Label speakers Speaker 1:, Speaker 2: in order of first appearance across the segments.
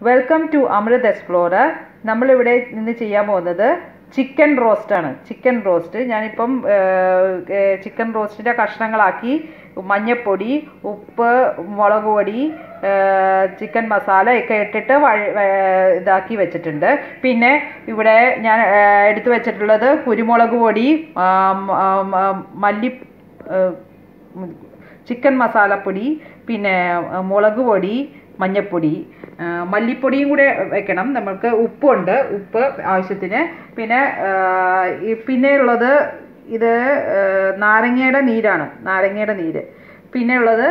Speaker 1: Welcome to Amrit explorer നമ്മളിവിടെ ഇന്ന് ചെയ്യാൻ പോകുന്നത് ചിക്കൻ റോസ്റ്റാണ് ചിക്കൻ റോസ്റ്റ് ഞാനിപ്പം ചിക്കൻ റോസ്റ്റിൻ്റെ കഷ്ണങ്ങളാക്കി മഞ്ഞൾപ്പൊടി ഉപ്പ് മുളക് പൊടി ചിക്കൻ മസാല ഒക്കെ ഇട്ടിട്ട് വഴ- വേ- ഇതാക്കി വെച്ചിട്ടുണ്ട് പിന്നെ ഇവിടെ ഞാൻ എടുത്തു വെച്ചിട്ടുള്ളത് കുരുമുളക് പൊടി ആം, ആം, ആം, മല്ലി ഉം, ചിക്കൻ മസാലപ്പൊടി പിന്നെ ആ, മുളക് പൊടി മഞ്ഞൾപ്പൊടി ആ, മല്ലിപ്പൊടിയും കൂടെ വെക്കണം നമ്മൾക്ക് ഉപ്പുണ്ട് ഉപ്പ് ആവശ്യത്തിന് പിന്നെ ആ, ഈ പിന്നെ ഉള്ളത് ഇത് ആ, നാരങ്ങയുടെ നീരാണ് നാരങ്ങയുടെ നീര് പിന്നെ ഉള്ളത്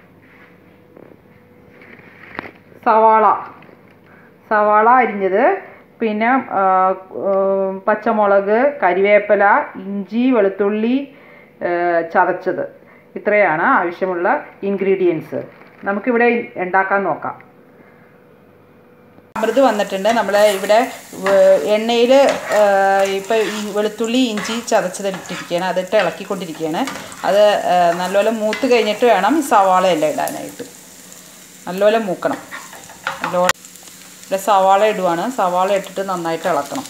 Speaker 1: സവാള സവാള അരിഞ്ഞത് പിന്നെ ആ, ഉം, പച്ചമുളക് കരിവേപ്പില ഇഞ്ചി വെളുത്തുള്ളി ആ, ചതച്ചത് ഇത്രയാണ് ആവശ്യമുള്ള ഇൻഗ്രീഡിയൻസ് നമുക്കിവിടെ ഉണ്ടാക്കാൻ നോക്കാം അമൃത് വന്നിട്ടുണ്ട് നമ്മൾ ഇവിടെ എണ്ണയിൽ ഇപ്പോൾ ഈ വെളുത്തുള്ളി ഇഞ്ചി ചതച്ചതിട്ടിരിക്കുകയാണ് അതിട്ട് ഇളക്കിക്കൊണ്ടിരിക്കുകയാണ് അത് ആ, നല്ലപോലെ മൂത്ത് കഴിഞ്ഞിട്ട് വേണം ഈ സവാള എല്ലാം ഇടാനായിട്ട് നല്ലപോലെ മൂക്കണം നല്ലപോലെ ഇവിടെ സവാള ഇടുവാണ് സവാള ഇട്ടിട്ട് നന്നായിട്ട് ഇളക്കണം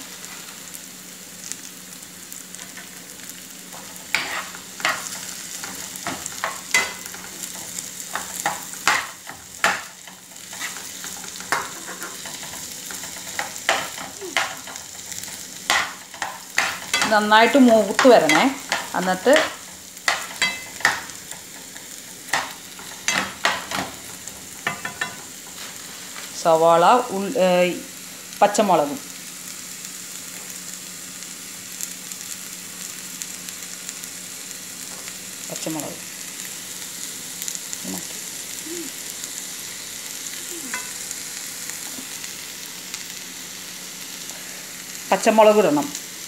Speaker 1: നന്നായിട്ട് മൂത്ത് വരണേ എന്നിട്ട് സവാള ഉൾ ഏ, പച്ചമുളകും പച്ചമുളക് മാറ്റി. പച്ചമുളക് ഇടണം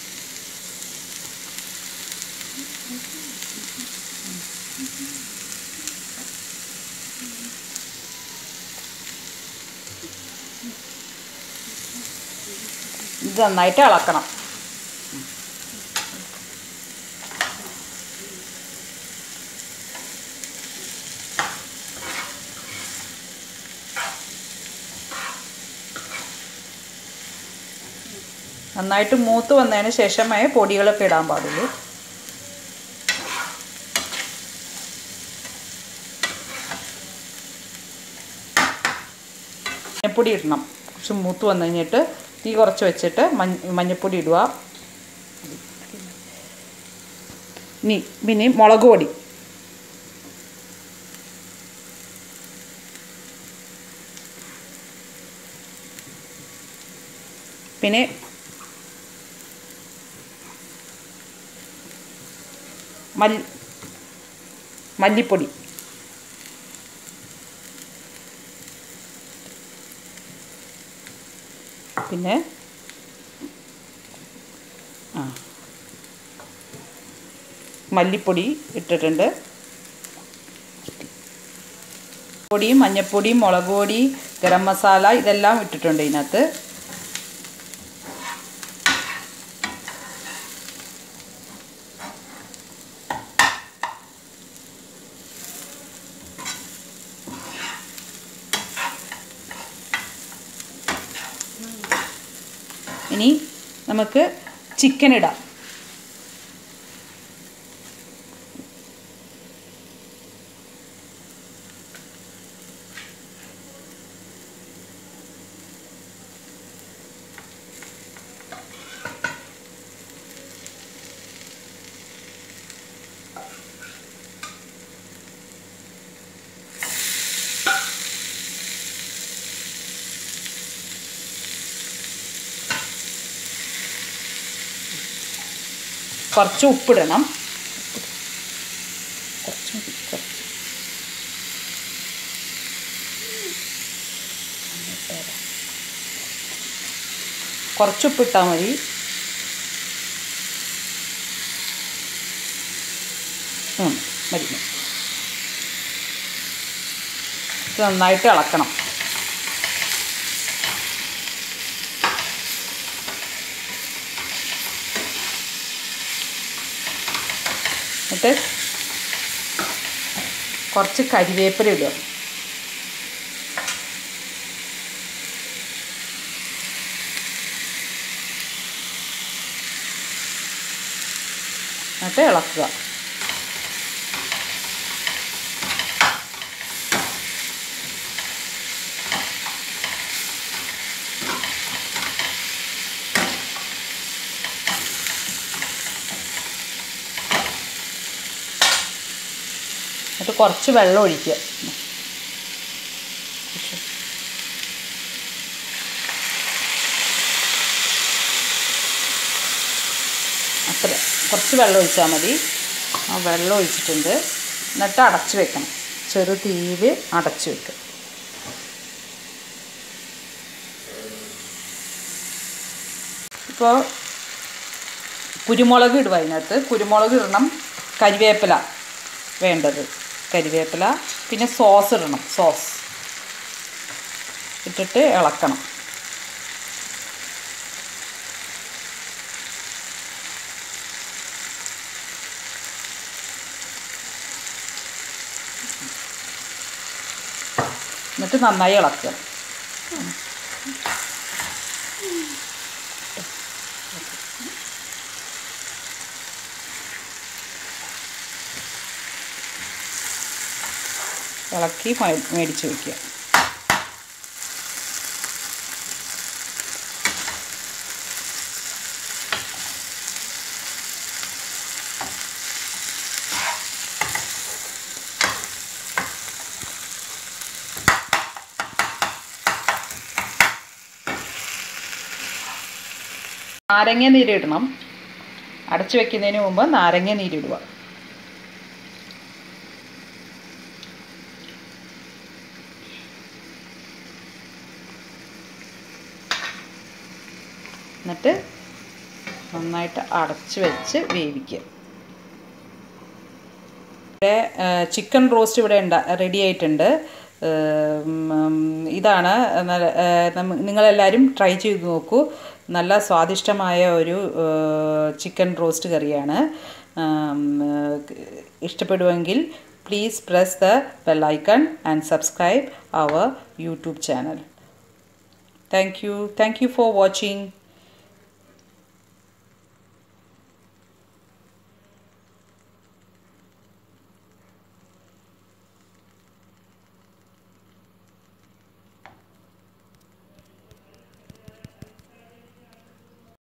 Speaker 1: ഇത് നന്നായിട്ട് ഇളക്കണം നന്നായിട്ട് മൂത്ത് വന്നതിന് ശേഷമേ പൊടികളൊക്കെ ഇടാൻ പാടുള്ളൂ മഞ്ഞപ്പൊടി ഇടണം കുറച്ച് മൂത്ത് വന്നു കഴിഞ്ഞിട്ട് തീ കുറച്ച് വെച്ചിട്ട് മഞ്ഞ മഞ്ഞപ്പൊടി ഇടുക ഇനി പിന്നെ മുളക് പൊടി പിന്നെ മല്ലി മല്ലിപ്പൊടി പിന്നെ ആ മല്ലിപ്പൊടി ഇട്ടിട്ടുണ്ട് പൊടിയും മഞ്ഞൾപ്പൊടിയും മുളക് പൊടി ഗരം മസാല ഇതെല്ലാം ഇട്ടിട്ടുണ്ട് ഇതിനകത്ത് ഇനി നമുക്ക് ചിക്കൻ ഇടാം കുറച്ച് ഉപ്പിടണം കുറച്ച് മതി, കുറച്ച്. കുറച്ച് ഉപ്പിട്ടാൽ മതി ഉം, മതി മതി. ഇത് നന്നായിട്ട് ഇളക്കണം എന്നിട്ട് കുറച്ച് കരിവേപ്പില ഇടുക എന്നിട്ട് ഇളക്കുക എന്നിട്ട് കുറച്ച് വെള്ളം ഒഴിക്കുക അത്ര കുറച്ച് വെള്ളം ഒഴിച്ചാൽ മതി ആ വെള്ളം ഒഴിച്ചിട്ടുണ്ട് എന്നിട്ട് അടച്ച് വെക്കണം ചെറു തീയിൽ അടച്ച് വെക്കുക ഇപ്പോൾ കുരുമുളക് ഇടുക അതിനകത്ത് കുരുമുളക് ഇടണം കരിവേപ്പില വേണ്ടത് കരിവേപ്പില പിന്നെ സോസ് ഇടണം സോസ് ഇട്ടിട്ട് ഇളക്കണം എന്നിട്ട് നന്നായി ഇളക്കുക ഇളക്കി മേ- മേടിച്ച് വയ്ക്കുക നാരങ്ങ നീരിടണം അടച്ചു വെക്കുന്നതിന് മുമ്പ് നാരങ്ങ നീരിടുക എന്നിട്ട് നന്നായിട്ട് അടച്ച് വെച്ച് വേവിക്കുക ഇവിടെ ചിക്കൻ റോസ്റ്റ് ഇവിടെ ഉണ്ട് റെഡി ആയിട്ടുണ്ട് ഉം, ഇതാണ് നല്ല ഏഹ്, നമ്മ- നിങ്ങളെല്ലാവരും ട്രൈ ചെയ്ത് നോക്കൂ നല്ല സ്വാദിഷ്ടമായ ഒരു ചിക്കൻ റോസ്റ്റ് കറിയാണ് ഉം, ഏഹ്, ഇഷ്ടപ്പെടുമെങ്കിൽ പ്ലീസ് പ്രസ് ദ ബെല്ലൈക്കൺ and subscribe our YouTube channel thank you thank you for watching